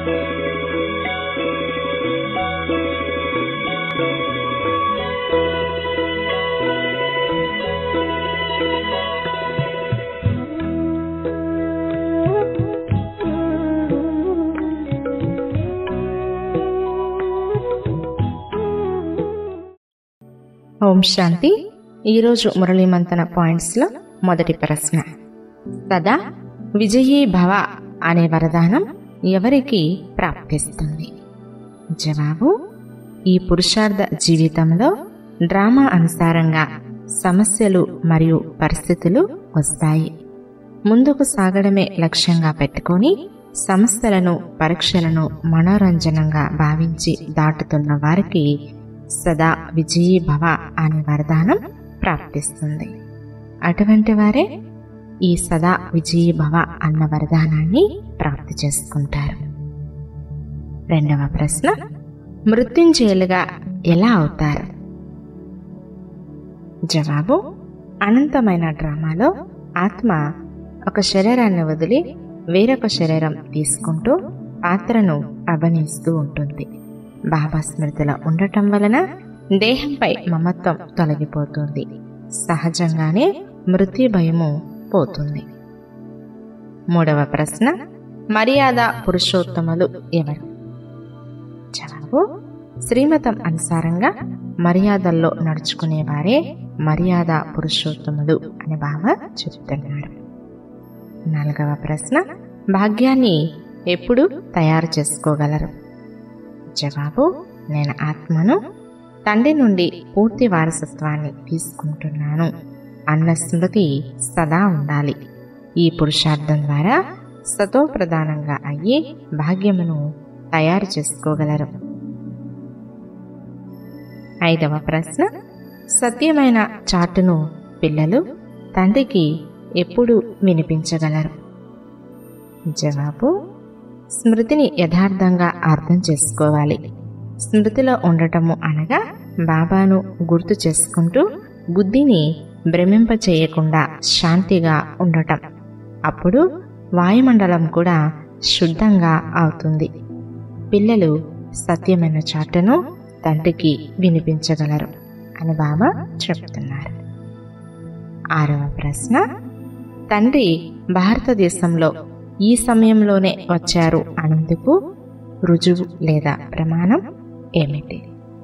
ఓం శాంతి ఈరోజు మురళీ మంతన పాయింట్స్లో మొదటి ప్రశ్న సదా విజయీ భవ అనే వరదానం ఎవరికి ప్రాప్తిస్తుంది జవాబు ఈ పురుషార్థ జీవితంలో డ్రామా అనుసారంగా సమస్యలు మరియు పరిస్థితులు వస్తాయి ముందుకు సాగడమే లక్ష్యంగా పెట్టుకొని సమస్యలను పరీక్షలను మనోరంజనంగా భావించి దాటుతున్న వారికి సదా విజయీ భవ అనే వరదానం ప్రాప్తిస్తుంది అటువంటి వారే ఈ సదా విజయీ భవ అన్న వరదానాన్ని ప్రాప్తి చేసుకుంటారు రెండవ ప్రశ్న మృత్యుంజయులుగా ఎలా అవుతారు జవాబు అనంతమైన డ్రామాలో ఆత్మ ఒక శరీరాన్ని వదిలి వేరొక శరీరం తీసుకుంటూ పాత్రను అభినయిస్తూ ఉంటుంది బాబా స్మృతిలో ఉండటం వలన దేహంపై మమత్వం తొలగిపోతుంది సహజంగానే మృత్యు భయము పోతుంది మూడవ ప్రశ్న మర్యాద పురుషోత్తములు ఎవరు జవాబు శ్రీమతం అనుసారంగా మర్యాదల్లో నడుచుకునేవారే మర్యాద పురుషోత్తములు అని బాబా చెప్తున్నాడు నాలుగవ ప్రశ్న భాగ్యాన్ని ఎప్పుడు తయారు చేసుకోగలరు జవాబు నేను ఆత్మను తండ్రి నుండి పూర్తి వారసత్వాన్ని తీసుకుంటున్నాను అన్న స్మృతి సదా ఉండాలి ఈ పురుషార్థం ద్వారా సతో ప్రధానంగా అయ్యి భాగ్యమును తయారు చేసుకోగలరు ఐదవ ప్రశ్న సత్యమైన చాటును పిల్లలు తండ్రికి ఎప్పుడు వినిపించగలరు జవాబు స్మృతిని యథార్థంగా అర్థం చేసుకోవాలి స్మృతిలో ఉండటము అనగా బాబాను గుర్తు చేసుకుంటూ బుద్ధిని భ్రమింప చేయకుండా శాంతిగా ఉండటం అప్పుడు వాయుమండలం కూడా శుద్ధంగా అవుతుంది పిల్లలు సత్యమైన చాటును తండ్రికి వినిపించగలరు అని బాబా చెప్తున్నారు ఆరవ ప్రశ్న తండ్రి భారతదేశంలో ఈ సమయంలోనే వచ్చారు అనేందుకు రుజువు లేదా ప్రమాణం ఏమిటి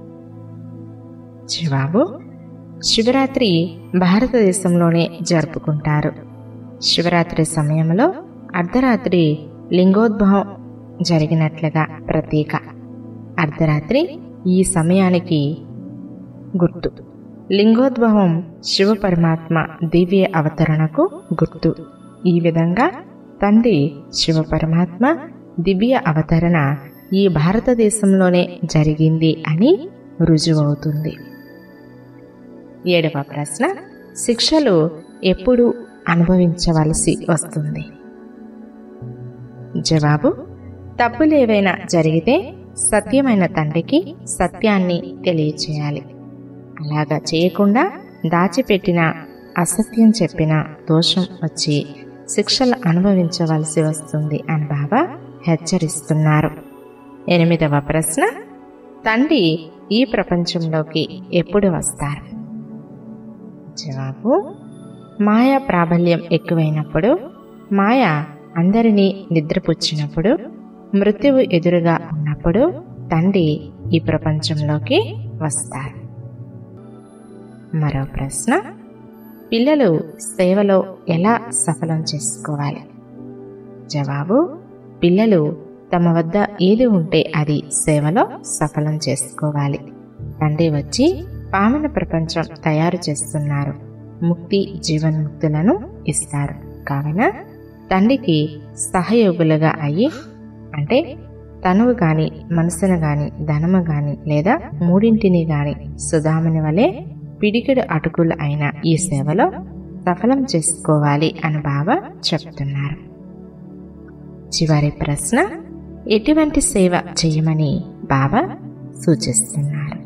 జవాబు శివరాత్రి భారతదేశంలోనే జరుపుకుంటారు శివరాత్రి సమయంలో అర్ధరాత్రి లింగోద్భవం జరిగినట్లుగా ప్రతీక అర్ధరాత్రి ఈ సమయానికి గుర్తు లింగోద్భవం శివ పరమాత్మ దివ్య అవతరణకు గుర్తు ఈ విధంగా తండ్రి శివ పరమాత్మ దివ్య అవతరణ ఈ భారతదేశంలోనే జరిగింది అని రుజువవుతుంది ఏడవ ప్రశ్న శిక్షలు ఎప్పుడు అనుభవించవలసి వస్తుంది జవాబు తప్పులేవైనా జరిగితే సత్యమైన తండ్రికి సత్యాన్ని తెలియచేయాలి అలాగా చేయకుండా దాచిపెట్టిన అసత్యం చెప్పిన దోషం వచ్చి శిక్షలు అనుభవించవలసి వస్తుంది అని బాబా హెచ్చరిస్తున్నారు ఎనిమిదవ ప్రశ్న తండ్రి ఈ ప్రపంచంలోకి ఎప్పుడు వస్తారు జవాబు మాయ ప్రాబల్యం ఎక్కువైనప్పుడు మాయ అందరినీ నిద్రపుచ్చినప్పుడు మృత్యువు ఎదురుగా ఉన్నప్పుడు తండ్రి ఈ ప్రపంచంలోకి వస్తారు మరో ప్రశ్న పిల్లలు సేవలో ఎలా సఫలం చేసుకోవాలి జవాబు పిల్లలు తమ వద్ద ఏది ఉంటే అది సేవలో సఫలం చేసుకోవాలి తండ్రి వచ్చి పావన ప్రపంచం తయారు చేస్తున్నారు ముక్తి జీవన్ముక్తులను ఇస్తారు కావున తండ్రికి సహయోగులుగా అయ్యి అంటే తనువు గాని మనసును గాని ధనము గాని లేదా మూడింటిని గాని సుధాముని వలె పిడికిడు అటుకులు అయిన ఈ సేవలో సఫలం చేసుకోవాలి అని బాబా చెప్తున్నారు చివరి ప్రశ్న ఎటువంటి సేవ చేయమని బాబా సూచిస్తున్నారు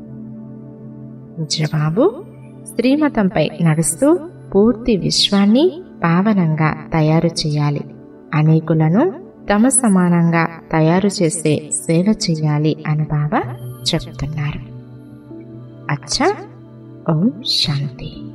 జవాబు శ్రీమతంపై నడుస్తూ పూర్తి విశ్వాన్ని పావనంగా తయారు చేయాలి అనేకులను తమ సమానంగా తయారు చేసే సేవ చేయాలి అని బాబా చెప్తున్నారు అచ్చా ఓం శాంతి